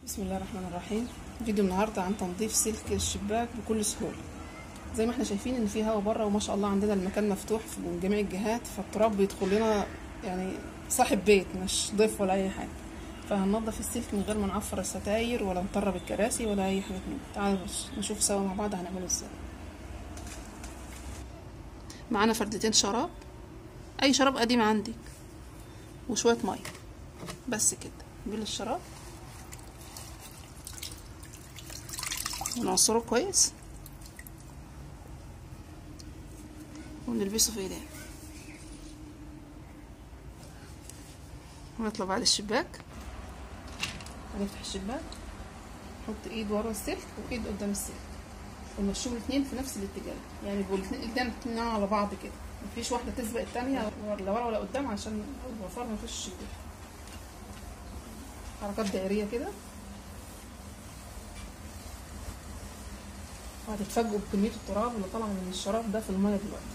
بسم الله الرحمن الرحيم فيديو النهارده عن تنظيف سلك الشباك بكل سهوله زي ما احنا شايفين ان في هوا بره وما شاء الله عندنا المكان مفتوح من جميع الجهات فالتراب بيدخل لنا يعني صاحب بيت مش ضيف ولا اي حاجه فهننضف السلك من غير ما نعفر الستاير ولا نطرب الكراسي ولا اي حاجه من دي. تعالوا بص نشوف سوا مع بعض هنعمله ازاي معانا فردتين شراب اي شراب قديم عندك وشويه ميه بس كده نجيب الشراب ونعصره كويس ونلبسه في ايدينا ونطلع بعد الشباك هنفتح الشباك نحط ايد ورا السلك وايد قدام السلك ونمشيهم الاثنين في نفس الاتجاه يعني يبقوا الاثنين ايدينا الاثنين على بعض كده مفيش واحده تسبق الثانيه لا ورا ولا قدام عشان الوفار مفيش الشباك حركات دائريه كده وهتتفاجئوا بكمية التراب اللي طالعة من الشراب ده في المية دلوقتي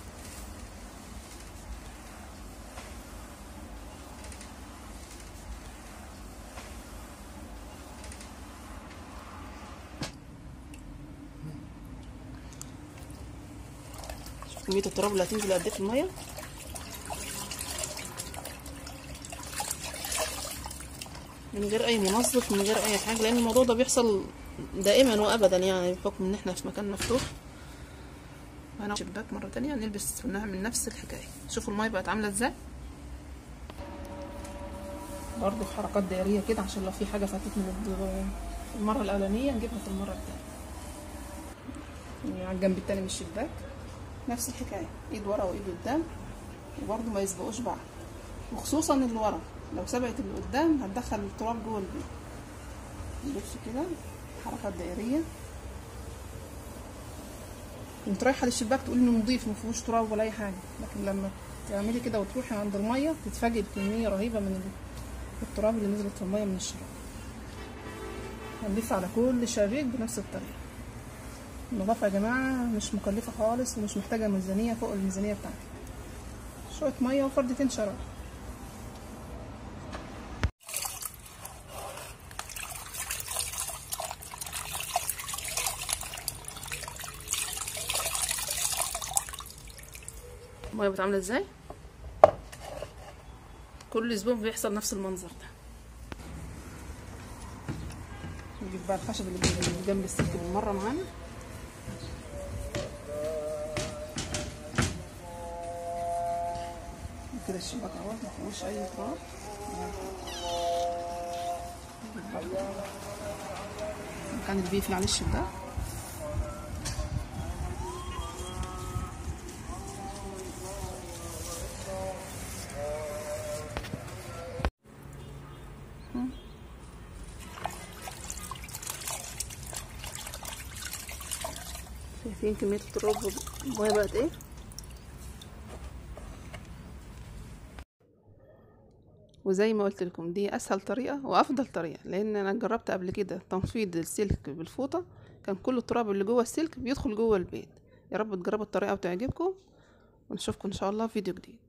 شوف كمية التراب اللي هتنزل قد ايه في المية من غير اي منظف من غير اي حاجة لان الموضوع ده بيحصل دائما وابدا يعني بحكم ان احنا في مكان مفتوح هنا شباك مره تانية نلبس نعمل نفس الحكايه شوفوا المايه بقت عامله ازاي برضو حركات دائريه كده عشان لو في حاجه فاتت من المره الاولانيه نجيبها في المره الثانيه على الجنب التاني من الشباك نفس الحكايه ايد ورا وايد قدام وبرضو ما يسبقوش بعض وخصوصا اللي ورا لو سبقت اللي قدام هتدخل التراب جوه البيت نلف كده حركات دائرية كنت رايحة للشباك تقول انه نضيف مفيهوش تراب ولا اي حاجة لكن لما تعملي كده وتروحي عند المية تتفاجئي بكمية رهيبة من التراب اللي نزلت في المية من الشراب هنلف على كل الشبابيك بنفس الطريقة النظافة يا جماعة مش مكلفة خالص ومش محتاجة ميزانية فوق الميزانية بتاعتك شوية مية وفردتين شراب الميه بتعمل ازاي كل اسبوع بيحصل نفس المنظر ده نجيب بقى الخشب اللي جنب السلك بالمره معانا كده الشباك اهو ما فيهوش اي تراب المكان اللي بيقفل عليه الشباك شايفين كمية التراب المية بقت ايه وزي ما قلت لكم دي اسهل طريقة وافضل طريقة لان انا جربت قبل كده تنفيض السلك بالفوطة كان كل التراب اللي جوه السلك بيدخل جوه البيت يا رب تجربوا الطريقة وتعجبكم ونشوفكم ان شاء الله في فيديو جديد